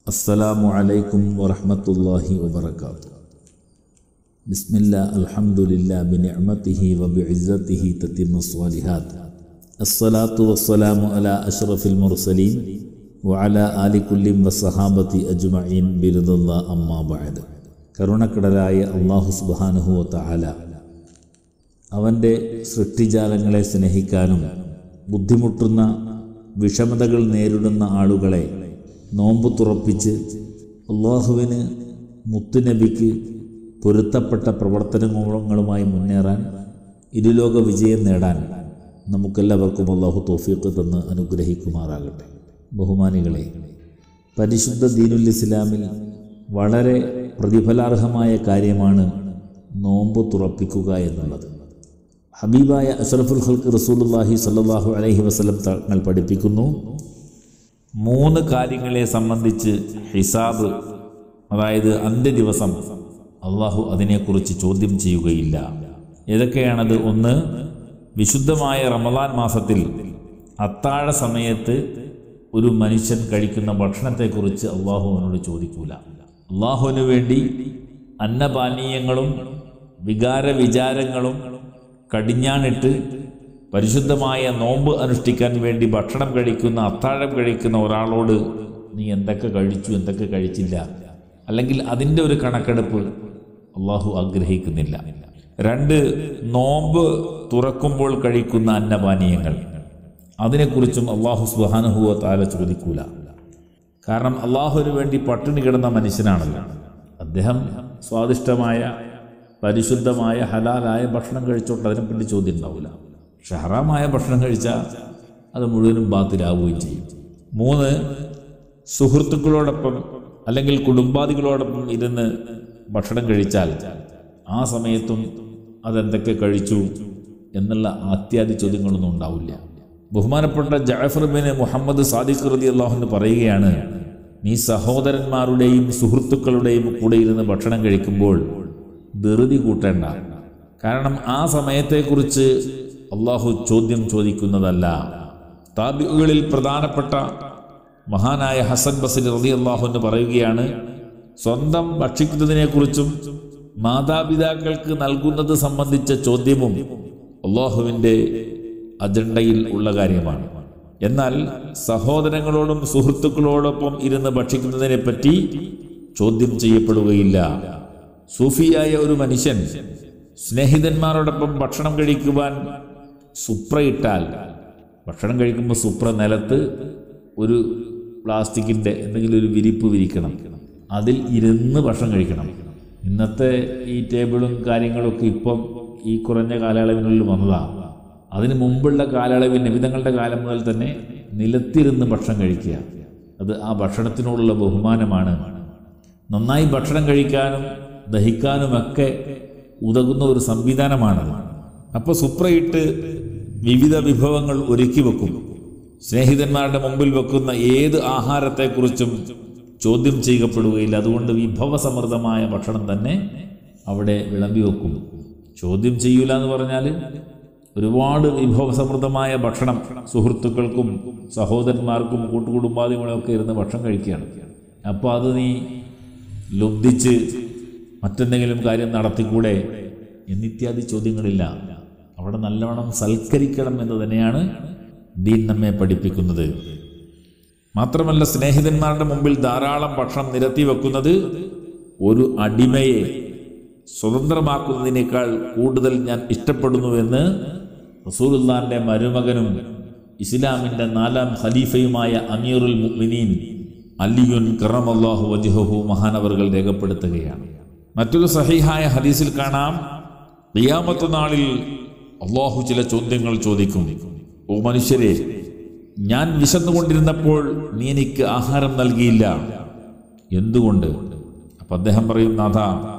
السلام عليكم ورحمة الله وبركاته بسم الله الحمد لله بنعمته وبعزته تتم الصالحات الصلاة والسلام على أشرف المرسلين وعلى آل كل والصحابة أجمعين برضا الله أما بعد കരുണക്കടലായ അള്ളാഹു സുബാനുഹു താല അവൻ്റെ സൃഷ്ടിജാലങ്ങളെ സ്നേഹിക്കാനും ബുദ്ധിമുട്ടുന്ന വിഷമതകൾ നേരിടുന്ന ആളുകളെ നോമ്പ് തുറപ്പിച്ച് അള്ളാഹുവിന് മുത്തുനബിക്ക് പൊരുത്തപ്പെട്ട പ്രവർത്തനങ്ങളുമായി മുന്നേറാൻ ഇരുലോക വിജയം നേടാൻ നമുക്കെല്ലാവർക്കും അള്ളാഹു തോഫീക്ക് തന്ന് അനുഗ്രഹിക്കുമാറാകട്ടെ ബഹുമാനികളെ പരിശുദ്ധ ദീനുൽ ഇസ്ലാമിൽ വളരെ പ്രതിഫലാർഹമായ കാര്യമാണ് നോമ്പ് തുറപ്പിക്കുക എന്നുള്ളത് ഹബീബായ അഷറഫുൽ ഹൽക്ക് റസൂലുല്ലാഹി സല്ലാഹു അലൈഹി വസല്ലം തങ്ങൾ പഠിപ്പിക്കുന്നു മൂന്ന് കാര്യങ്ങളെ സംബന്ധിച്ച് ഹിസാബ് അതായത് അന്ത്യദിവസം അള്ളാഹു അതിനെക്കുറിച്ച് ചോദ്യം ചെയ്യുകയില്ല ഏതൊക്കെയാണത് ഒന്ന് വിശുദ്ധമായ റമദാൻ മാസത്തിൽ അത്താഴ സമയത്ത് ഒരു മനുഷ്യൻ കഴിക്കുന്ന ഭക്ഷണത്തെക്കുറിച്ച് അള്ളാഹു അവനോട് ചോദിക്കൂല അള്ളാഹുവിന് വേണ്ടി അന്നപാനീയങ്ങളും വികാര വിചാരങ്ങളും കടിഞ്ഞാണിട്ട് പരിശുദ്ധമായ നോമ്പ് അനുഷ്ഠിക്കാൻ വേണ്ടി ഭക്ഷണം കഴിക്കുന്ന അത്താഴം കഴിക്കുന്ന ഒരാളോട് നീ എന്തൊക്കെ കഴിച്ചു എന്തൊക്കെ കഴിച്ചില്ല അല്ലെങ്കിൽ അതിൻ്റെ ഒരു കണക്കെടുപ്പ് അള്ളാഹു ആഗ്രഹിക്കുന്നില്ല രണ്ട് നോമ്പ് തുറക്കുമ്പോൾ കഴിക്കുന്ന അന്നപാനീയങ്ങൾ അതിനെക്കുറിച്ചും അള്ളാഹു സുഹാനുഹുവ താല ചോദിക്കൂല കാരണം അള്ളാഹുവിന് വേണ്ടി പട്ടിണി കിടന്ന മനുഷ്യനാണല്ലോ അദ്ദേഹം സ്വാദിഷ്ടമായ പരിശുദ്ധമായ ഹലാലായ ഭക്ഷണം കഴിച്ചോട്ട് അതിനെപ്പറ്റി ചോദ്യം ഉണ്ടാവില്ല പക്ഷെ ഹറാമായ ഭക്ഷണം കഴിച്ചാൽ അത് മുഴുവനും ബാത്തിലാവുകയും ചെയ്യും മൂന്ന് സുഹൃത്തുക്കളോടൊപ്പം അല്ലെങ്കിൽ കുടുംബാദികളോടൊപ്പം ഇരുന്ന് ഭക്ഷണം കഴിച്ചാൽ ആ സമയത്തും അതെന്തൊക്കെ കഴിച്ചു എന്നുള്ള ആത്യാദി ചോദ്യങ്ങളൊന്നും ഉണ്ടാവില്ല ബഹുമാനപ്പെട്ട ജാഫർ ബിൻ മുഹമ്മദ് സാദിഖ് റതി അള്ളാഹുന്ന് പറയുകയാണ് നീ സഹോദരന്മാരുടെയും സുഹൃത്തുക്കളുടെയും കൂടെ ഇരുന്ന് ഭക്ഷണം കഴിക്കുമ്പോൾ ധൃതി കൂട്ടേണ്ട കാരണം ആ സമയത്തെക്കുറിച്ച് അള്ളാഹു ചോദ്യം ചോദിക്കുന്നതല്ല താബികളിൽ പ്രധാനപ്പെട്ട മഹാനായ ഹസൻ ബസിൽ റതി അള്ളാഹുന്ന് പറയുകയാണ് സ്വന്തം ഭക്ഷിക്കുന്നതിനെക്കുറിച്ചും മാതാപിതാക്കൾക്ക് നൽകുന്നത് സംബന്ധിച്ച ചോദ്യവും അള്ളാഹുവിൻ്റെ അജണ്ടയിൽ ഉള്ള കാര്യമാണ് എന്നാൽ സഹോദരങ്ങളോടും സുഹൃത്തുക്കളോടൊപ്പം ഇരുന്ന് ഭക്ഷിക്കുന്നതിനെ പറ്റി ചോദ്യം ചെയ്യപ്പെടുകയില്ല സൂഫിയായ ഒരു മനുഷ്യൻ സ്നേഹിതന്മാരോടൊപ്പം ഭക്ഷണം കഴിക്കുവാൻ സുപ്രയിട്ടാൽ ഭക്ഷണം കഴിക്കുമ്പോൾ സുപ്ര നിലത്ത് ഒരു പ്ലാസ്റ്റിക്കിൻ്റെ എന്തെങ്കിലും ഒരു വിരിപ്പ് വിരിക്കണം അതിൽ ഇരുന്ന് ഭക്ഷണം കഴിക്കണം ഇന്നത്തെ ഈ ടേബിളും കാര്യങ്ങളൊക്കെ ഇപ്പം ഈ കുറഞ്ഞ കാലയളവിനുള്ളിൽ വന്നതാണ് അതിന് മുമ്പുള്ള കാലയളവിൽ നിമിതങ്ങളുടെ കാലം മുതൽ തന്നെ നിലത്തിരുന്ന് ഭക്ഷണം കഴിക്കുക അത് ആ ഭക്ഷണത്തിനോടുള്ള ബഹുമാനമാണ് നന്നായി ഭക്ഷണം കഴിക്കാനും ദഹിക്കാനുമൊക്കെ ഉതകുന്ന ഒരു സംവിധാനമാണത് അപ്പോൾ സുപ്രയിട്ട് വിവിധ വിഭവങ്ങൾ ഒരുക്കി വെക്കും സ്നേഹിതന്മാരുടെ മുമ്പിൽ വെക്കുന്ന ഏത് ആഹാരത്തെക്കുറിച്ചും ചോദ്യം ചെയ്യപ്പെടുകയില്ല അതുകൊണ്ട് വിഭവസമൃദ്ധമായ ഭക്ഷണം തന്നെ അവിടെ വിളമ്പി വെക്കും ചോദ്യം ചെയ്യൂല എന്ന് പറഞ്ഞാൽ ഒരുപാട് വിഭവസമൃദ്ധമായ ഭക്ഷണം സുഹൃത്തുക്കൾക്കും സഹോദരന്മാർക്കും കൂട്ടുകുടുംബാദികളൊക്കെ ഇരുന്ന് ഭക്ഷണം കഴിക്കുകയാണ് അപ്പോൾ അത് നീ ലുബ്ധിച്ച് മറ്റെന്തെങ്കിലും കാര്യം നടത്തിക്കൂടെ എന്നിത്യാദി ചോദ്യങ്ങളില്ല അവിടെ നല്ലവണ്ണം സൽക്കരിക്കണം എന്ന് തന്നെയാണ് ദീൻ നമ്മെ പഠിപ്പിക്കുന്നത് മാത്രമല്ല സ്നേഹിതന്മാരുടെ മുമ്പിൽ ധാരാളം ഭക്ഷണം നിരത്തി വെക്കുന്നത് ഒരു അടിമയെ സ്വതന്ത്രമാക്കുന്നതിനേക്കാൾ കൂടുതൽ ഞാൻ ഇഷ്ടപ്പെടുന്നുവെന്ന് റസൂലുല്ലാന്റെ മരുമകനും ഇസ്ലാമിന്റെ നാലാം ഖലീഫയുമായ അമീറുൽ മുഅ്മിനീൻ അലിയുൻ കറമല്ലാഹു വജുഹു മഹാനവറുകൾ രേഖപ്പെടുത്തുകയാണ് മറ്റൊരു സഹിഹായ ഹദീസിൽ കാണാം ഖിയാമത്ത് നാളിൽ അള്ളാഹു ചില ചോദ്യങ്ങൾ ചോദിക്കും ഓ മനുഷ്യരെ ഞാൻ വിശന്നുകൊണ്ടിരുന്നപ്പോൾ നീ എനിക്ക് ആഹാരം നൽകിയില്ല എന്തുകൊണ്ട് അപ്പൊ അദ്ദേഹം പറയും നാഥ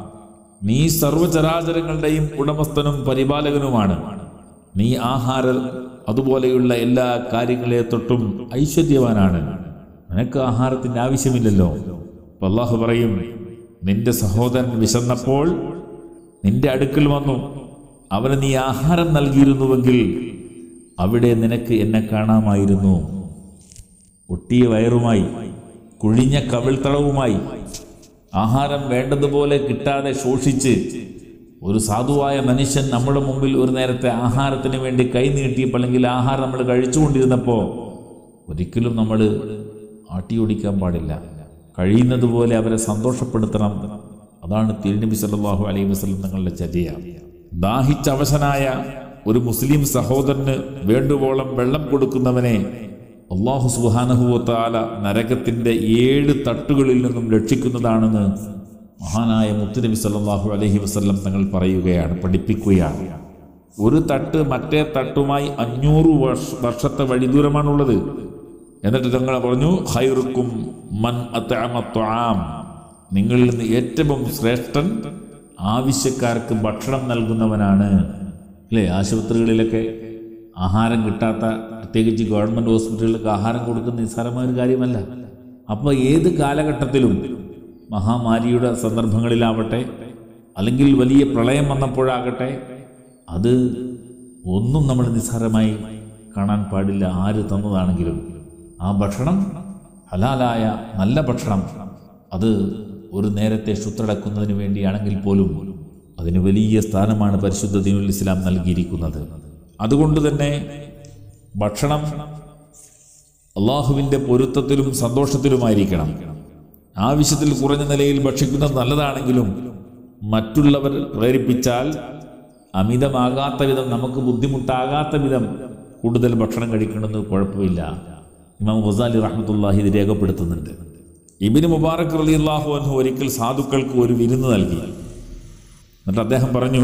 നീ സർവചരാചരങ്ങളുടെയും ഉടമസ്ഥനും പരിപാലകനുമാണ് നീ ആഹാര അതുപോലെയുള്ള എല്ലാ കാര്യങ്ങളെ തൊട്ടും ഐശ്വര്യവാനാണ് നിനക്ക് ആഹാരത്തിന്റെ ആവശ്യമില്ലല്ലോ അപ്പൊ അള്ളാഹു പറയും നിന്റെ സഹോദരൻ വിശന്നപ്പോൾ നിന്റെ അടുക്കൽ വന്നു അവന് നീ ആഹാരം നൽകിയിരുന്നുവെങ്കിൽ അവിടെ നിനക്ക് എന്നെ കാണാമായിരുന്നു ഒട്ടിയ വയറുമായി കുഴിഞ്ഞ കവിൾത്തളവുമായി ആഹാരം വേണ്ടതുപോലെ കിട്ടാതെ ശോഷിച്ച് ഒരു സാധുവായ മനുഷ്യൻ നമ്മുടെ മുമ്പിൽ ഒരു നേരത്തെ ആഹാരത്തിന് വേണ്ടി കൈ നീട്ടിയപ്പോൾ അല്ലെങ്കിൽ ആഹാരം നമ്മൾ കഴിച്ചുകൊണ്ടിരുന്നപ്പോൾ ഒരിക്കലും നമ്മൾ ആട്ടിയോടിക്കാൻ പാടില്ല കഴിയുന്നത് പോലെ അവരെ സന്തോഷപ്പെടുത്തണം അതാണ് തിരുനബി സല്ലല്ലാഹു അലൈഹി വസല്ലം തങ്ങളുടെ ചര്യ ദാഹിച്ച അവശനായ ഒരു മുസ്ലിം സഹോദരന് വേണ്ടുവോളം വെള്ളം കൊടുക്കുന്നവനെ അള്ളാഹു സുബാനഹുവത്താല നരകത്തിന്റെ ഏഴ് തട്ടുകളിൽ നിന്നും രക്ഷിക്കുന്നതാണെന്ന് മഹാനായ മുത്തുനബി സല്ലല്ലാഹു അലൈഹി വസല്ലം തങ്ങൾ പറയുകയാണ് പഠിപ്പിക്കുകയാണ് ഒരു തട്ട് മറ്റേ തട്ടുമായി അഞ്ഞൂറ് വർഷ വർഷത്തെ വഴിദൂരമാണുള്ളത് എന്നിട്ട് തങ്ങൾ പറഞ്ഞു ഹൈറുക്കും മൻ അത്അമ ത്വആം നിങ്ങളിൽ നിന്ന് ഏറ്റവും ശ്രേഷ്ഠൻ ആവശ്യക്കാർക്ക് ഭക്ഷണം നൽകുന്നവനാണ് അല്ലേ ആശുപത്രികളിലൊക്കെ ആഹാരം കിട്ടാത്ത പ്രത്യേകിച്ച് ഗവൺമെൻറ് ഹോസ്പിറ്റലുകൾക്ക് ആഹാരം കൊടുക്കുന്ന നിസ്സാരമായ ഒരു കാര്യമല്ല അപ്പോൾ ഏത് കാലഘട്ടത്തിലും മഹാമാരിയുടെ സന്ദർഭങ്ങളിലാവട്ടെ അല്ലെങ്കിൽ വലിയ പ്രളയം വന്നപ്പോഴാകട്ടെ അത് ഒന്നും നമ്മൾ നിസ്സാരമായി കാണാൻ പാടില്ല ആര് തന്നതാണെങ്കിലും ആ ഭക്ഷണം ഹലാലായ നല്ല ഭക്ഷണം അത് ഒരു നേരത്തെ ശുദ്ധടക്കുന്നതിന് വേണ്ടിയാണെങ്കിൽ പോലും അതിന് വലിയ സ്ഥാനമാണ് പരിശുദ്ധ ദീനുൽ ഇസ്ലാം നൽകിയിരിക്കുന്നത് അതുകൊണ്ട് തന്നെ ഭക്ഷണം അള്ളാഹുവിൻ്റെ പൊരുത്തത്തിലും സന്തോഷത്തിലുമായിരിക്കണം ആവശ്യത്തിൽ കുറഞ്ഞ നിലയിൽ ഭക്ഷിക്കുന്നത് നല്ലതാണെങ്കിലും മറ്റുള്ളവർ പ്രേരിപ്പിച്ചാൽ അമിതമാകാത്ത വിധം നമുക്ക് ബുദ്ധിമുട്ടാകാത്ത വിധം കൂടുതൽ ഭക്ഷണം കഴിക്കണമെന്ന് കുഴപ്പമില്ല ഇമാം ഗസാലി റഹ്മത്തുല്ലാഹി ഇത് രേഖപ്പെടുത്തുന്നുണ്ട് ഇബിന് മുബാറക് റലി അള്ളാഹു അൻഹു ഒരിക്കൽ സാധുക്കൾക്ക് ഒരു വിരുന്ന് നൽകി എന്നിട്ട് അദ്ദേഹം പറഞ്ഞു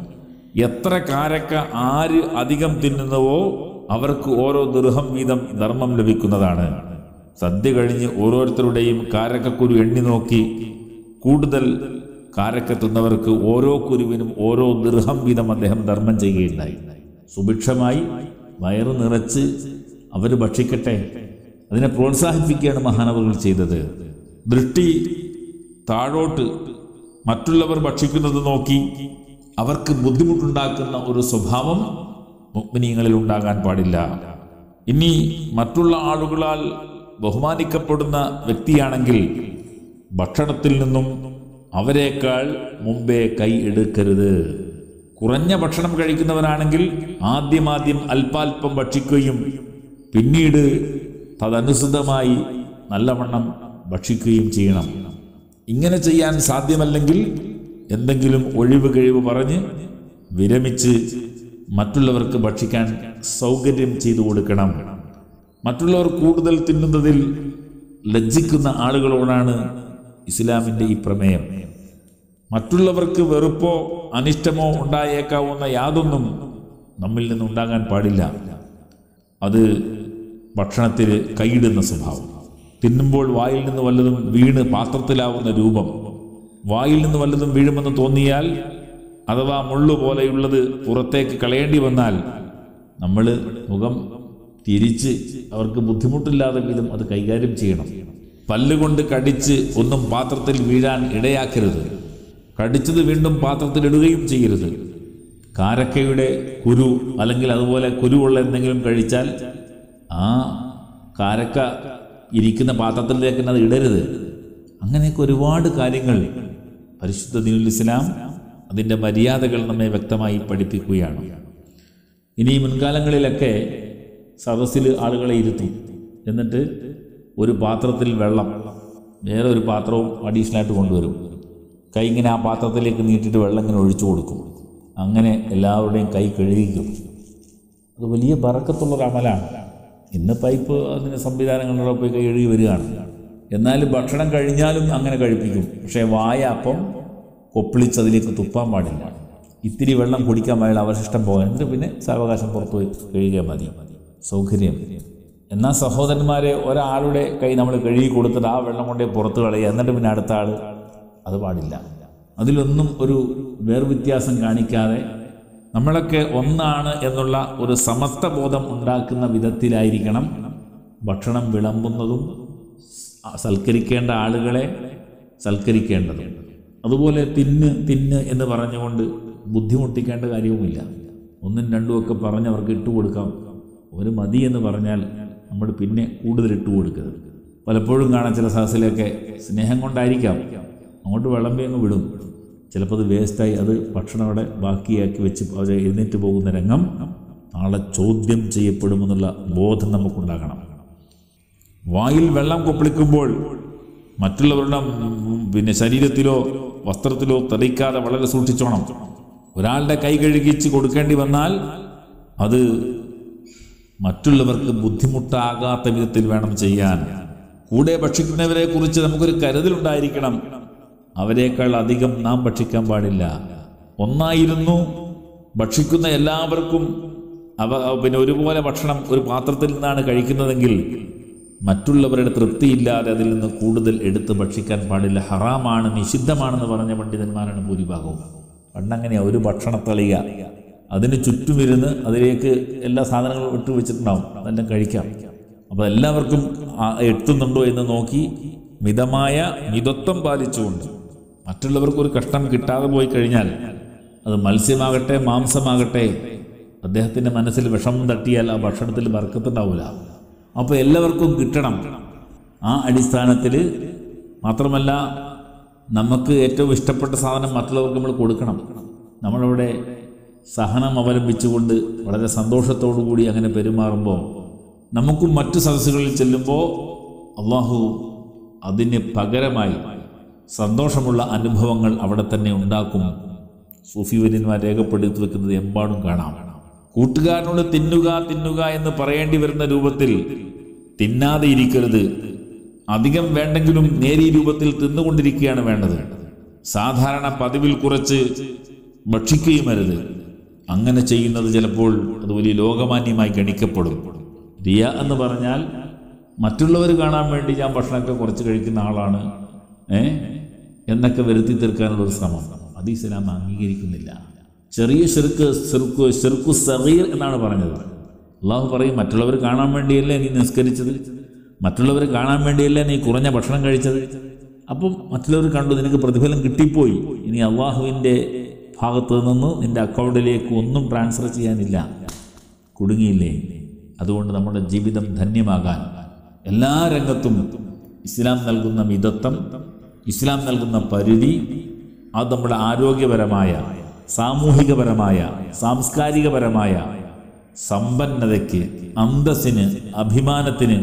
എത്ര കാരക്ക ആര് അധികം തിന്നുന്നുവോ അവർക്ക് ഓരോ ദൃഹം വീതം ധർമ്മം ലഭിക്കുന്നതാണ് സദ്യ കഴിഞ്ഞ് ഓരോരുത്തരുടെയും കാരക്കക്കുരു എണ്ണി നോക്കി കൂടുതൽ കാരക്ക തിന്നവർക്ക് ഓരോ കുരുവിനും ഓരോ ദൃഹം വീതം അദ്ദേഹം ധർമ്മം ചെയ്യുകയുണ്ടായി സുഭിക്ഷമായി വയറു നിറച്ച് അവർ ഭക്ഷിക്കട്ടെ അതിനെ പ്രോത്സാഹിപ്പിക്കുകയാണ് മഹാനവറുകൾ ചെയ്തത് ദൃഷ്ടി താഴോട്ട് മറ്റുള്ളവർ ഭക്ഷിക്കുന്നത് നോക്കി അവർക്ക് ബുദ്ധിമുട്ടുണ്ടാക്കുന്ന ഒരു സ്വഭാവം മുഗ്മിനീങ്ങളിൽ ഉണ്ടാകാൻ പാടില്ല ഇനി മറ്റുള്ള ആളുകളാൽ ബഹുമാനിക്കപ്പെടുന്ന വ്യക്തിയാണെങ്കിൽ ഭക്ഷണത്തിൽ നിന്നും അവരെക്കാൾ മുമ്പേ കൈ എടുക്കരുത് കുറഞ്ഞ ഭക്ഷണം കഴിക്കുന്നവനാണെങ്കിൽ ആദ്യമാദ്യം അല്പാൽപം ഭക്ഷിക്കുകയും പിന്നീട് തദനുസൃതമായി നല്ലവണ്ണം ഭക്ഷിക്കുകയും ചെയ്യണം ഇങ്ങനെ ചെയ്യാൻ സാധ്യമല്ലെങ്കിൽ എന്തെങ്കിലും ഒഴിവ് കഴിവ് പറഞ്ഞ് വിരമിച്ച് മറ്റുള്ളവർക്ക് ഭക്ഷിക്കാൻ സൗകര്യം ചെയ്തു കൊടുക്കണം മറ്റുള്ളവർ കൂടുതൽ തിന്നുന്നതിൽ ലജ്ജിക്കുന്ന ആളുകളോടാണ് ഇസ്ലാമിൻ്റെ ഈ പ്രമേയം മറ്റുള്ളവർക്ക് വെറുപ്പോ അനിഷ്ടമോ ഉണ്ടായേക്കാവുന്ന യാതൊന്നും നമ്മിൽ നിന്നുണ്ടാകാൻ പാടില്ല അത് ഭക്ഷണത്തിൽ കൈയിടുന്ന സ്വഭാവം തിന്നുമ്പോൾ വായിൽ നിന്ന് വല്ലതും വീണ് പാത്രത്തിലാവുന്ന രൂപം വായിൽ നിന്ന് വല്ലതും വീഴുമെന്ന് തോന്നിയാൽ അഥവാ മുള്ളു പോലെയുള്ളത് പുറത്തേക്ക് കളയേണ്ടി വന്നാൽ നമ്മൾ മുഖം തിരിച്ച് അവർക്ക് ബുദ്ധിമുട്ടില്ലാതെ വിധം അത് കൈകാര്യം ചെയ്യണം പല്ലുകൊണ്ട് കടിച്ച് ഒന്നും പാത്രത്തിൽ വീഴാൻ ഇടയാക്കരുത് കടിച്ചത് വീണ്ടും പാത്രത്തിൽ ഇടുകയും ചെയ്യരുത് കാരക്കയുടെ കുരു അല്ലെങ്കിൽ അതുപോലെ കുരുവുള്ള എന്തെങ്കിലും കഴിച്ചാൽ ആ കാരക്ക ഇരിക്കുന്ന പാത്രത്തിലേക്ക് അത് ഇടരുത് അങ്ങനെയൊക്കെ ഒരുപാട് കാര്യങ്ങൾ പരിശുദ്ധ ദീനുൽ ഇസ്ലാം അതിൻ്റെ മര്യാദകൾ നമ്മെ വ്യക്തമായി പഠിപ്പിക്കുകയാണ് ഇനി ഈ മുൻകാലങ്ങളിലൊക്കെ സദസ്സിൽ ആളുകളെ ഇരുത്തും എന്നിട്ട് ഒരു പാത്രത്തിൽ വെള്ളം വേറെ ഒരു പാത്രവും അഡീഷണലായിട്ട് കൊണ്ടുവരും കൈ ഇങ്ങനെ ആ പാത്രത്തിലേക്ക് നീട്ടിയിട്ട് വെള്ളം ഇങ്ങനെ ഒഴിച്ചു കൊടുക്കും അങ്ങനെ എല്ലാവരുടെയും കൈ കഴുകിക്കും അത് വലിയ ബറക്കത്തുള്ളൊരു അമലാണ് ഇന്ന് പൈപ്പ് അതിന് സംവിധാനങ്ങളുടെ പോയി കൈ കഴുകി വരികയാണ് എന്നാലും ഭക്ഷണം കഴിഞ്ഞാലും അങ്ങനെ കഴിപ്പിക്കും പക്ഷേ വായ അപ്പം കൊപ്പിളിച്ച് അതിലേക്ക് തുപ്പാൻ പാടില്ല ഇത്തിരി വെള്ളം കുടിക്കാൻ പാടില്ല അവശിഷ്ടം പോകാൻ എന്നിട്ട് പിന്നെ സാവകാശം പുറത്തു പോയി കഴുകിയാൽ മതി സൗകര്യം എന്നാൽ സഹോദരന്മാരെ ഒരാളുടെ കൈ നമ്മൾ കഴുകി കൊടുത്തിട്ട് ആ വെള്ളം കൊണ്ടേ പുറത്ത് കളയുക എന്നിട്ട് പിന്നെ അടുത്ത ആൾ അത് പാടില്ല അതിലൊന്നും ഒരു വേർവ്യത്യാസം കാണിക്കാതെ നമ്മളൊക്കെ ഒന്നാണ് എന്നുള്ള ഒരു സമത്വ ബോധം ഉണ്ടാക്കുന്ന വിധത്തിലായിരിക്കണം ഭക്ഷണം വിളമ്പുന്നതും സൽക്കരിക്കേണ്ട ആളുകളെ സൽക്കരിക്കേണ്ടതും അതുപോലെ തിന്ന് തിന്ന് എന്ന് പറഞ്ഞുകൊണ്ട് ബുദ്ധിമുട്ടിക്കേണ്ട കാര്യവുമില്ല ഒന്നും രണ്ടും ഒക്കെ പറഞ്ഞ് അവർക്ക് ഇട്ട് കൊടുക്കാം ഒരു മതി എന്ന് പറഞ്ഞാൽ നമ്മൾ പിന്നെ കൂടുതൽ ഇട്ട് കൊടുക്കരുത് പലപ്പോഴും കാണാൻ ചില സദസ്സിലൊക്കെ സ്നേഹം കൊണ്ടായിരിക്കാം അങ്ങോട്ട് വിളമ്പി അങ്ങ് വിടും ചിലപ്പോൾ അത് വേസ്റ്റായി അത് ഭക്ഷണം അവിടെ ബാക്കിയാക്കി വെച്ച് അവർ എഴുന്നേറ്റ് പോകുന്ന രംഗം നാളെ ചോദ്യം ചെയ്യപ്പെടുമെന്നുള്ള ബോധം നമുക്കുണ്ടാകണം വായിൽ വെള്ളം കൊപ്പിളിക്കുമ്പോൾ മറ്റുള്ളവരുടെ ഉം, പിന്നെ ശരീരത്തിലോ വസ്ത്രത്തിലോ തെറിക്കാതെ വളരെ സൂക്ഷിച്ചോണം ഒരാളുടെ കൈ കഴുകിച്ച് കൊടുക്കേണ്ടി വന്നാൽ അത് മറ്റുള്ളവർക്ക് ബുദ്ധിമുട്ടാകാത്ത വിധത്തിൽ വേണം ചെയ്യാൻ കൂടെ ഭക്ഷിക്കുന്നവരെ കുറിച്ച് നമുക്കൊരു കരുതലുണ്ടായിരിക്കണം അവരെക്കാൾ അധികം നാം ഭക്ഷിക്കാൻ പാടില്ല ഒന്നായിരുന്നു ഭക്ഷിക്കുന്ന എല്ലാവർക്കും അവ പിന്നെ ഒരുപോലെ ഭക്ഷണം ഒരു പാത്രത്തിൽ നിന്നാണ് കഴിക്കുന്നതെങ്കിൽ മറ്റുള്ളവരുടെ തൃപ്തിയില്ലാതെ അതിൽ നിന്ന് കൂടുതൽ എടുത്ത് ഭക്ഷിക്കാൻ പാടില്ല ഹറാമാണ് നിഷിദ്ധമാണെന്ന് പറഞ്ഞ പണ്ഡിതന്മാരാണ് ഭൂരിഭാഗവും പണ്ടങ്ങനെയാ ഒരു ഭക്ഷണത്തളിക അതിന് ചുറ്റുമിരുന്ന് അതിലേക്ക് എല്ലാ സാധനങ്ങളും ഇട്ട് വെച്ചിട്ടുണ്ടാവും അതെല്ലാം കഴിക്കാം അപ്പോൾ എല്ലാവർക്കും ആ എത്തുന്നുണ്ടോ എന്ന് നോക്കി മിതമായ മിതത്വം പാലിച്ചുകൊണ്ട് മറ്റുള്ളവർക്ക് ഒരു കഷ്ടം കിട്ടാതെ പോയി കഴിഞ്ഞാൽ അത് മത്സ്യമാകട്ടെ മാംസമാകട്ടെ അദ്ദേഹത്തിൻ്റെ മനസ്സിൽ വിഷമം തട്ടിയാൽ ആ ഭക്ഷണത്തിൽ വർക്കത്തുണ്ടാവില്ല അപ്പോൾ എല്ലാവർക്കും കിട്ടണം ആ അടിസ്ഥാനത്തിൽ മാത്രമല്ല നമുക്ക് ഏറ്റവും ഇഷ്ടപ്പെട്ട സാധനം മറ്റുള്ളവർക്ക് നമ്മൾ കൊടുക്കണം നമ്മളവിടെ സഹനം അവലംബിച്ചുകൊണ്ട് വളരെ സന്തോഷത്തോടു കൂടി അങ്ങനെ പെരുമാറുമ്പോൾ നമുക്കും മറ്റു സദസ്സുകളിൽ ചെല്ലുമ്പോൾ അള്ളാഹു അതിന് പകരമായി സന്തോഷമുള്ള അനുഭവങ്ങൾ അവിടെ തന്നെ ഉണ്ടാക്കും സൂഫി വര്യന്മാർ രേഖപ്പെടുത്തി വെക്കുന്നത് എമ്പാടും കാണാം കൂട്ടുകാരനോട് തിന്നുക തിന്നുക എന്ന് പറയേണ്ടി വരുന്ന രൂപത്തിൽ തിന്നാതെ ഇരിക്കരുത് അധികം വേണ്ടെങ്കിലും നേരിയ രൂപത്തിൽ തിന്നുകൊണ്ടിരിക്കുകയാണ് വേണ്ടത് സാധാരണ പതിവിൽ കുറച്ച് ഭക്ഷിക്കുകയും അരുത് അങ്ങനെ ചെയ്യുന്നത് ചിലപ്പോൾ അത് വലിയ ലോകമാന്യമായി ഗണിക്കപ്പെടും റിയ എന്ന് പറഞ്ഞാൽ മറ്റുള്ളവർ കാണാൻ വേണ്ടി ഞാൻ ഭക്ഷണമൊക്കെ കുറച്ച് കഴിക്കുന്ന ആളാണ് ഏ എന്നൊക്കെ വരുത്തി തീർക്കാനുള്ള ഒരു ശ്രമം അത് ഇസ്ലാം അംഗീകരിക്കുന്നില്ല ചെറിയ ചെറുക്ക് ചെറുക്കു ചെറുക്കു സഗീർ എന്നാണ് പറഞ്ഞത് അള്ളാഹു പറയും മറ്റുള്ളവർ കാണാൻ വേണ്ടിയല്ലേ നീ നിസ്കരിച്ചത് മറ്റുള്ളവർ കാണാൻ വേണ്ടിയല്ലേ നീ കുറഞ്ഞ ഭക്ഷണം കഴിച്ചത് അപ്പം മറ്റുള്ളവർ കണ്ടു നിനക്ക് പ്രതിഫലം കിട്ടിപ്പോയി ഇനി അള്ളാഹുവിൻ്റെ ഭാഗത്ത് നിന്ന് നിന്റെ അക്കൗണ്ടിലേക്ക് ഒന്നും ട്രാൻസ്ഫർ ചെയ്യാനില്ല കുടുങ്ങിയില്ലേ അതുകൊണ്ട് നമ്മുടെ ജീവിതം ധന്യമാകാൻ എല്ലാ രംഗത്തും ഇസ്ലാം നൽകുന്ന മിതത്വം ഇസ്ലാം നൽകുന്ന പരിധി അത് നമ്മുടെ ആരോഗ്യപരമായ സാമൂഹികപരമായ സാംസ്കാരികപരമായ സമ്പന്നതയ്ക്ക് അന്തസ്സിന് അഭിമാനത്തിന്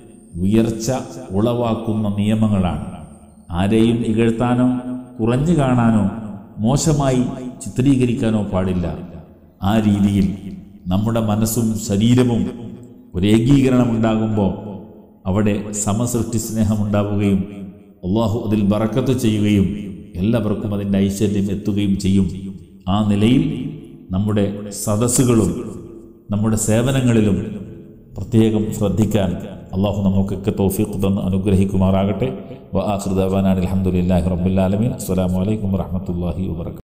ഉയർച്ച ഉളവാക്കുന്ന നിയമങ്ങളാണ് ആരെയും ഇകഴ്ത്താനോ കുറഞ്ഞു കാണാനോ മോശമായി ചിത്രീകരിക്കാനോ പാടില്ല ആ രീതിയിൽ നമ്മുടെ മനസ്സും ശരീരവും ഒരു ഏകീകരണം ഉണ്ടാകുമ്പോൾ അവിടെ സമസൃഷ്ടി സ്നേഹം ഉണ്ടാവുകയും അള്ളാഹു അതിൽ ബറക്കത്ത് ചെയ്യുകയും എല്ലാവർക്കും അതിൻ്റെ ഐശ്വര്യം എത്തുകയും ചെയ്യും ആ നിലയിൽ നമ്മുടെ സദസ്സുകളും നമ്മുടെ സേവനങ്ങളിലും പ്രത്യേകം ശ്രദ്ധിക്കാൻ അള്ളാഹു നമുക്കൊക്കെ തൗഫീഖ് തന്ന് അനുഗ്രഹിക്കുമാറാകട്ടെ വ ആഖിർ ദഅവാന അൽഹംദുലില്ലാഹി റബ്ബിൽ ആലമീൻ അസ്സലാമു അലൈക്കും വറഹ്മത്തുള്ളാഹി വബറകാതുഹു